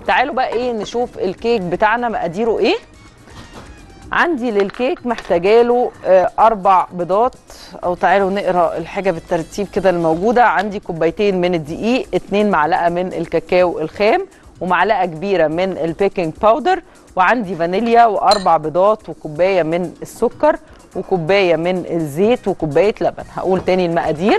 تعالوا بقى ايه نشوف الكيك بتاعنا مقاديره ايه عندي للكيك محتاجاله آه، اربع بيضات او تعالوا نقرا الحاجه بالترتيب كده الموجوده عندي كوبايتين من الدقيق اتنين معلقه من الكاكاو الخام ومعلقه كبيره من البيكنج باودر وعندي فانيليا واربع بيضات وكوبايه من السكر وكوبايه من الزيت وكوبايه لبن هقول تاني المقادير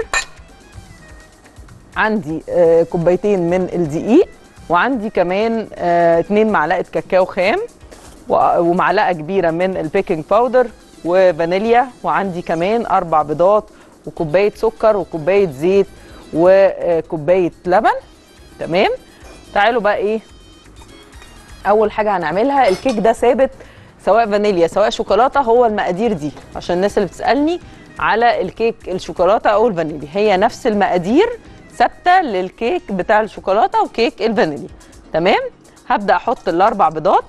عندي آه، كوبايتين من الدقيق وعندي كمان آه، اتنين معلقه كاكاو خام و- ومعلقه كبيره من البيكنج باودر وفانيليا وعندي كمان اربع بيضات وكوبايه سكر وكوبايه زيت وكوبايه لبن تمام تعالوا بقى ايه اول حاجه هنعملها الكيك ده ثابت سواء فانيليا سواء شوكولاته هو المقادير دي عشان الناس اللي بتسالني على الكيك الشوكولاته او الفانيليا هي نفس المقادير ثابته للكيك بتاع الشوكولاته وكيك الفانيليا تمام هبدا احط الاربع بيضات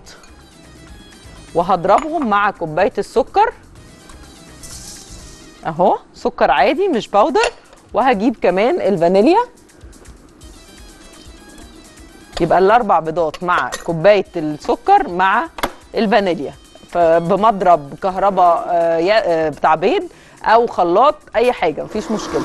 وهضربهم مع كوبايه السكر اهو سكر عادي مش باودر وهجيب كمان الفانيليا يبقى الاربع بيضات مع كوبايه السكر مع الفانيليا فبمضرب كهرباء آه، يا- آه، بتاع بيض او خلاط اي حاجه مفيش مشكله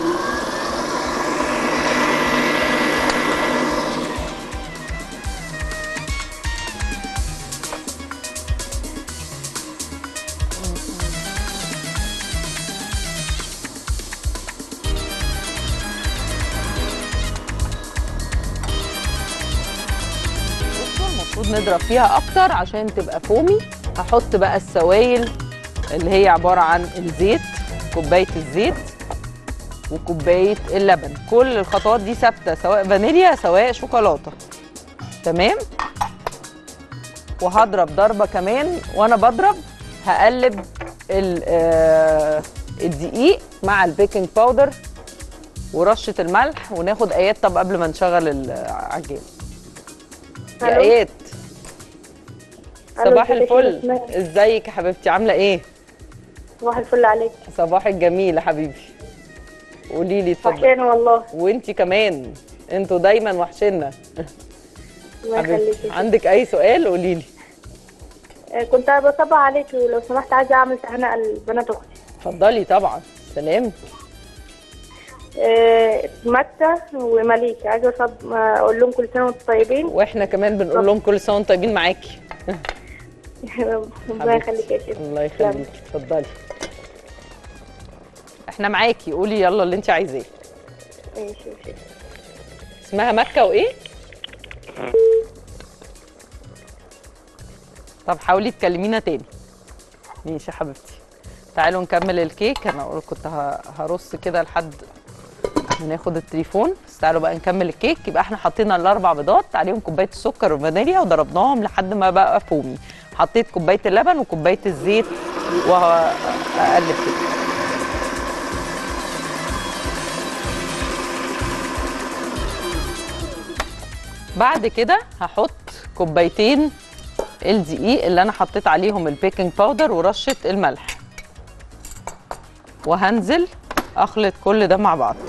بصوا المفروض نضرب فيها اكتر عشان تبقى فومي هحط بقى السوائل اللي هي عباره عن الزيت كوبايه الزيت وكوبايه اللبن كل الخطوات دي ثابته سواء فانيليا سواء شوكولاته تمام وهضرب ضربه كمان وانا بضرب هقلب ال- آه، الدقيق مع البيكنج باودر ورشه الملح وناخد ايات طب قبل ما نشغل العجين يا ألو. ايات ألو، صباح ازيك يا الفل أسماء؟ ازيك يا حبيبتي عامله ايه صباح الفل عليك صباح الجميل يا حبيبي قولي لي اتفضلي وحشاني والله وانتي كمان انتوا دايما وحشنا الله حبيبتي يخليكي عندك اي سؤال قولي لي آه، كنت بصبح عليك ولو سمحت عايزه اعمل تهنئه لبنات اختي اتفضلي طبعا سلام آه، مكة ومليك عايزه أصب... آه، اقول لهم كل سنه وانتم طيبين واحنا كمان بنقول لهم كل سنه وانتم طيبين معاكي ربنا يخليك يا شيخ الله يخليكي اتفضلي احنا معاكي قولي يلا اللي انت عايزاه ماشي يا شيخ اسمها مكة وايه؟ طب حاولي تكلمينا تاني ماشي يا حبيبتي تعالوا نكمل الكيك انا أقول- كنت ه- هرص كده لحد ما ناخد التليفون بس تعالوا بقى نكمل الكيك يبقى احنا حطينا الاربع بيضات عليهم كوبايه السكر والفانيليا وضربناهم لحد ما بقى فومي حطيت كوبايه اللبن وكوبايه الزيت وهقلب كده بعد كده هحط كوبايتين الدقيق اللي انا حطيت عليهم البيكنج باودر ورشه الملح وهنزل اخلط كل ده مع بعض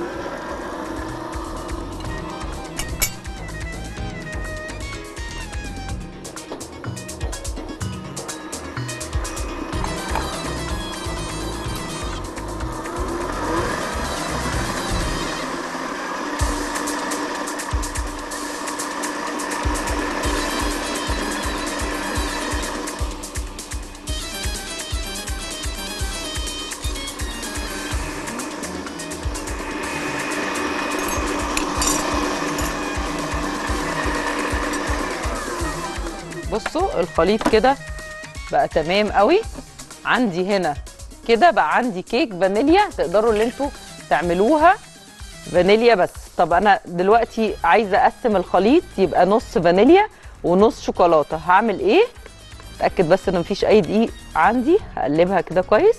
بصوا الخليط كده بقى تمام قوي عندي هنا كده بقى عندي كيك فانيليا تقدروا اللي انتوا تعملوها فانيليا بس طب انا دلوقتي عايزه اقسم الخليط يبقى نص فانيليا ونص شوكولاته هعمل ايه اتاكد بس ان مفيش اي دقيق عندي هقلبها كده كويس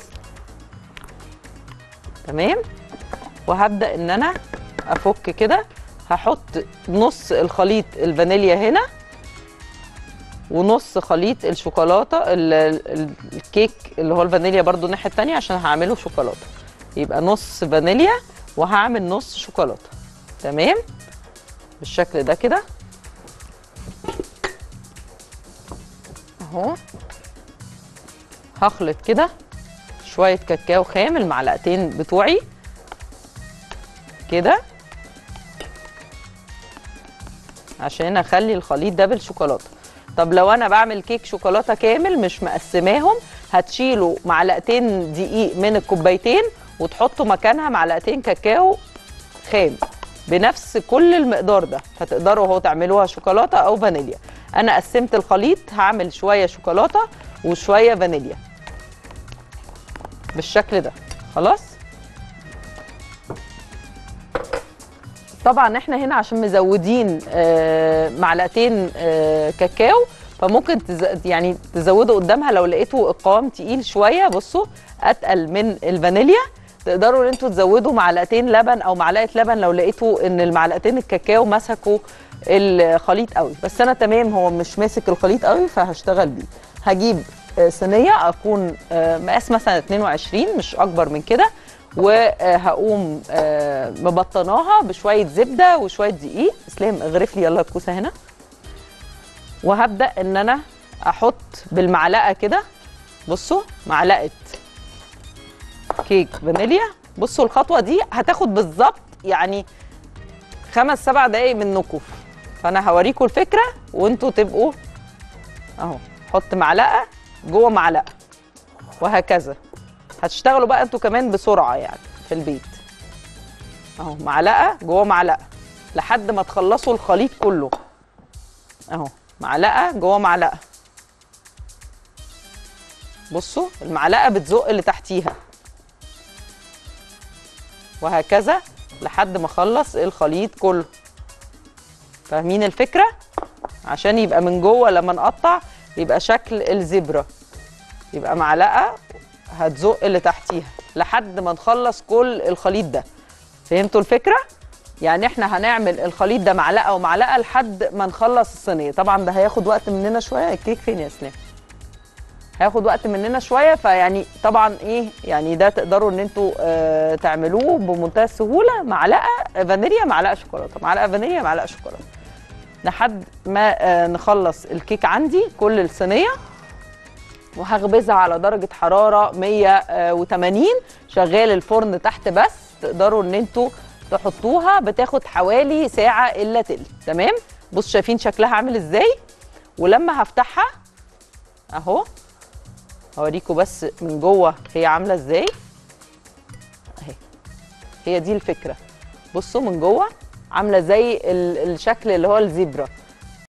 تمام وهبدا ان انا افك كده هحط نص الخليط الفانيليا هنا ونص خليط الشوكولاته ال- ال- الكيك اللي هو الفانيليا برضو الناحيه التانية عشان هعمله شوكولاته يبقى نص فانيليا وهعمل نص شوكولاته تمام بالشكل ده كده اهو هخلط كده شويه كاكاو خام المعلقتين بتوعي كده عشان اخلي الخليط ده بالشوكولاته طب لو انا بعمل كيك شوكولاته كامل مش مقسماهم هتشيلوا معلقتين دقيق من الكوبايتين وتحطوا مكانها معلقتين كاكاو خام بنفس كل المقدار ده فتقدروا اهو تعملوها شوكولاته او فانيليا انا قسمت الخليط هعمل شويه شوكولاته وشويه فانيليا بالشكل ده خلاص طبعا احنا هنا عشان مزودين آه، معلقتين آه، كاكاو فممكن تز... يعني تزودوا قدامها لو لقيتوا القوام تقيل شويه بصوا اتقل من الفانيليا تقدروا ان انتوا تزودوا معلقتين لبن او معلقه لبن لو لقيتوا ان المعلقتين الكاكاو مسكوا الخليط قوي بس انا تمام هو مش ماسك الخليط قوي فهشتغل بيه هجيب آه، صينيه اكون آه، مقاس مثلا 22 مش اكبر من كده وهقوم آه، مبطناها بشويه زبده وشويه دقيق اسلام اغرف لي يلا الكوسه هنا وهبدا ان انا احط بالمعلقه كده بصوا معلقه كيك فانيليا بصوا الخطوه دي هتاخد بالظبط يعني خمس سبع دقايق منكم فانا هوريكم الفكره وانتوا تبقوا اهو حط معلقه جوه معلقه وهكذا هتشتغلوا بقى انتوا كمان بسرعه يعني في البيت اهو معلقه جوه معلقه لحد ما تخلصوا الخليط كله اهو معلقه جوه معلقه بصوا المعلقه بتزق اللي تحتيها وهكذا لحد ما اخلص الخليط كله فاهمين الفكره عشان يبقى من جوه لما نقطع يبقى شكل الزبره يبقى معلقه هتزق اللي تحتيها لحد ما نخلص كل الخليط ده فهمتوا الفكره يعني احنا هنعمل الخليط ده معلقه ومعلقه لحد ما نخلص الصينيه طبعا ده هياخد وقت مننا شويه الكيك فين يا اسلام هياخد وقت مننا شويه فيعني طبعا ايه يعني ده تقدروا ان انتوا آه تعملوه بمنتهى السهوله معلقه فانيليا معلقه شوكولاته معلقه فانيليا معلقه شوكولاته لحد ما آه نخلص الكيك عندي كل الصينيه وهخبزها على درجه حراره 180 شغال الفرن تحت بس تقدروا ان انتوا تحطوها بتاخد حوالي ساعه الا تلت تمام بصوا شايفين شكلها عامل ازاي ولما هفتحها اهو هوريكم بس من جوه هي عامله ازاي اهي هي دي الفكره بصوا من جوه عامله زي ال- الشكل اللي هو الزبره